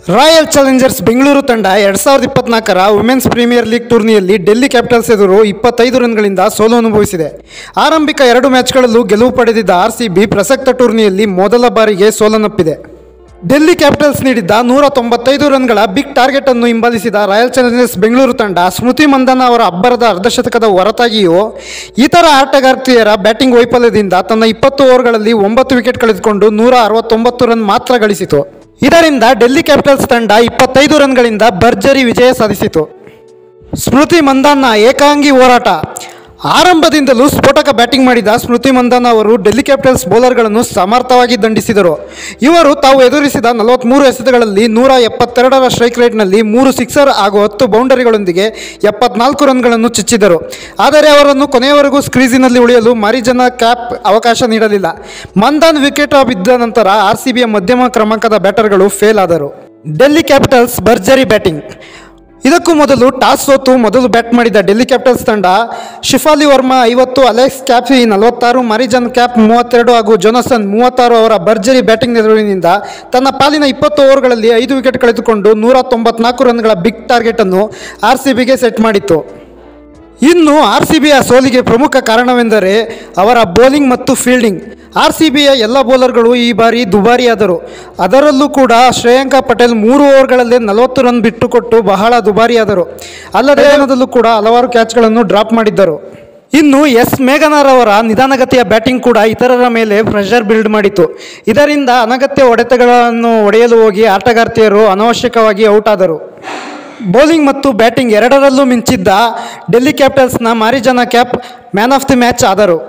royal Challengers Bengaluru ತಂಡ ಎರಡು ಸಾವಿರದ ಇಪ್ಪತ್ನಾಲ್ಕರ ವುಮೆನ್ಸ್ ಪ್ರೀಮಿಯರ್ ಲೀಗ್ ಟೂರ್ನಿಯಲ್ಲಿ ಡೆಲ್ಲಿ ಕ್ಯಾಪಿಟಲ್ಸ್ ಎದುರು ಇಪ್ಪತ್ತೈದು ರನ್ಗಳಿಂದ ಸೋಲು ಅನುಭವಿಸಿದೆ ಆರಂಭಿಕ ಎರಡು ಮ್ಯಾಚ್ಗಳಲ್ಲೂ ಗೆಲುವು ಪಡೆದಿದ್ದ ಆರ್ ಸಿ ಬಿ ಪ್ರಸಕ್ತ ಟೂರ್ನಿಯಲ್ಲಿ ಮೊದಲ ಬಾರಿಗೆ ಸೋಲನ್ನಪ್ಪಿದೆ ಡೆಲ್ಲಿ ಕ್ಯಾಪಿಟಲ್ಸ್ ನೀಡಿದ್ದ ನೂರ ತೊಂಬತ್ತೈದು ರನ್ಗಳ ಬಿಗ್ ಟಾರ್ಗೆಟ್ ಅನ್ನು ಹಿಂಬಾಲಿಸಿದ ರಾಯಲ್ ಚಾಲೆಂಜರ್ಸ್ ಬೆಂಗಳೂರು ತಂಡ ಸ್ಮೃತಿ ಮಂದನ ಅವರ ಅಬ್ಬರದ ಅರ್ಧಶತಕದ ಹೊರತಾಗಿಯೂ ಇತರ ಆಟಗಾರ್ತಿಯರ ಬ್ಯಾಟಿಂಗ್ ವೈಫಲ್ಯದಿಂದ ತನ್ನ ಇಪ್ಪತ್ತು ಓವರ್ಗಳಲ್ಲಿ ಒಂಬತ್ತು ವಿಕೆಟ್ ಕಳೆದುಕೊಂಡು ನೂರ ಅರವತ್ತೊಂಬತ್ತು ರನ್ ಮಾತ್ರ ಗಳಿಸಿತು ಇದರಿಂದ ಡೆಲ್ಲಿ ಕ್ಯಾಪಿಟಲ್ಸ್ ತಂಡ ಇಪ್ಪತ್ತೈದು ರನ್ಗಳಿಂದ ಭರ್ಜರಿ ವಿಜಯ ಸಾಧಿಸಿತು ಸ್ಮೃತಿ ಮಂದಾನ್ನ ಏಕಾಂಗಿ ಹೋರಾಟ ಆರಂಭದಿಂದಲೂ ಸ್ಫೋಟಕ ಬ್ಯಾಟಿಂಗ್ ಮಾಡಿದ ಸ್ಮೃತಿ ಮಂದಾನ ಅವರು ಡೆಲ್ಲಿ ಕ್ಯಾಪಿಟಲ್ಸ್ ಬೌಲರ್ಗಳನ್ನು ಸಮರ್ಥವಾಗಿ ದಂಡಿಸಿದರು ಇವರು ತಾವು ಎದುರಿಸಿದ ನಲವತ್ತ್ಮೂರು ಎಸೆತಗಳಲ್ಲಿ ನೂರ ಎಪ್ಪತ್ತೆರಡರ ಸ್ಟ್ರೈಕ್ ರೇಟ್ನಲ್ಲಿ ಮೂರು ಸಿಕ್ಸರ್ ಹಾಗೂ ಹತ್ತು ಬೌಂಡರಿಗಳೊಂದಿಗೆ ಎಪ್ಪತ್ನಾಲ್ಕು ರನ್ಗಳನ್ನು ಚುಚ್ಚಿದರು ಆದರೆ ಅವರನ್ನು ಕೊನೆಯವರೆಗೂ ಸ್ಕ್ರೀಸಿನಲ್ಲಿ ಉಳಿಯಲು ಮಾರಿಜನ ಕ್ಯಾಪ್ ಅವಕಾಶ ನೀಡಲಿಲ್ಲ ಮಂದಾನ್ ವಿಕೆಟ್ ಬಿದ್ದ ನಂತರ ಆರ್ ಸಿ ಬಿಯ ಮಧ್ಯಮ ಕ್ರಮಾಂಕದ ಬ್ಯಾಟರ್ಗಳು ಫೇಲ್ ಆದರು ಡೆಲ್ಲಿ ಕ್ಯಾಪಿಟಲ್ಸ್ ಭರ್ಜರಿ ಬ್ಯಾಟಿಂಗ್ ಇದಕ್ಕೂ ಮೊದಲು ಟಾಸ್ ಸೋತು ಮೊದಲು ಬ್ಯಾಟ್ ಮಾಡಿದ ಡೆಲ್ಲಿ ಕ್ಯಾಪಿಟಲ್ಸ್ ತಂಡ ಶಿಫಾಲಿ ವರ್ಮಾ ಐವತ್ತು ಅಲೆಕ್ಸ್ ಕ್ಯಾಫಿ ನಲವತ್ತಾರು ಮಾರಿಜನ್ ಕ್ಯಾಪ್ ಮೂವತ್ತೆರಡು ಹಾಗೂ ಜೊನಸನ್ ಮೂವತ್ತಾರು ಅವರ ಭರ್ಜರಿ ಬ್ಯಾಟಿಂಗ್ ನೆರವಿನಿಂದ ತನ್ನ ಪಾಲಿನ ಇಪ್ಪತ್ತು ಓವರ್ಗಳಲ್ಲಿ ಐದು ವಿಕೆಟ್ ಕಳೆದುಕೊಂಡು ನೂರ ತೊಂಬತ್ನಾಲ್ಕು ರನ್ಗಳ ಬಿಗ್ ಟಾರ್ಗೆಟ್ ಅನ್ನು ಆರ್ ಸಿ ಬಿಗೆ ಸೆಟ್ ಮಾಡಿತ್ತು ಇನ್ನು ಆರ್ ಸಿ ಬಿಯ ಸೋಲಿಗೆ ಪ್ರಮುಖ ಕಾರಣವೆಂದರೆ ಅವರ ಬೌಲಿಂಗ್ ಮತ್ತು ಫೀಲ್ಡಿಂಗ್ ಆರ್ ಸಿ ಬಿಯ ಎಲ್ಲ ಬೌಲರ್ಗಳು ಈ ಬಾರಿ ದುಬಾರಿಯಾದರು ಅದರಲ್ಲೂ ಕೂಡ ಶ್ರೇಯಾಂಕ ಪಟೇಲ್ ಮೂರು ಓವರ್ಗಳಲ್ಲೇ ನಲವತ್ತು ರನ್ ಬಿಟ್ಟುಕೊಟ್ಟು ಬಹಳ ದುಬಾರಿಯಾದರು ಅಲ್ಲದೆ ಏನದಲ್ಲೂ ಕೂಡ ಹಲವಾರು ಕ್ಯಾಚ್ಗಳನ್ನು ಡ್ರಾಪ್ ಮಾಡಿದ್ದರು ಇನ್ನು ಎಸ್ ಮೇಘನಾರ್ ಅವರ ನಿಧಾನಗತಿಯ ಬ್ಯಾಟಿಂಗ್ ಕೂಡ ಇತರರ ಮೇಲೆ ಪ್ರೆಷರ್ ಬಿಲ್ಡ್ ಮಾಡಿತು ಇದರಿಂದ ಅನಗತ್ಯ ಹೊಡೆತಗಳನ್ನು ಹೊಡೆಯಲು ಹೋಗಿ ಆಟಗಾರ್ತಿಯರು ಅನವಶ್ಯಕವಾಗಿ ಔಟ್ ಆದರು ಬೌಲಿಂಗ್ ಮತ್ತು ಬ್ಯಾಟಿಂಗ್ ಎರಡರಲ್ಲೂ ಮಿಂಚಿದ್ದ ಡೆಲ್ಲಿ ಕ್ಯಾಪಿಟಲ್ಸ್ನ Marizanne Kapp man of the match ಆದರು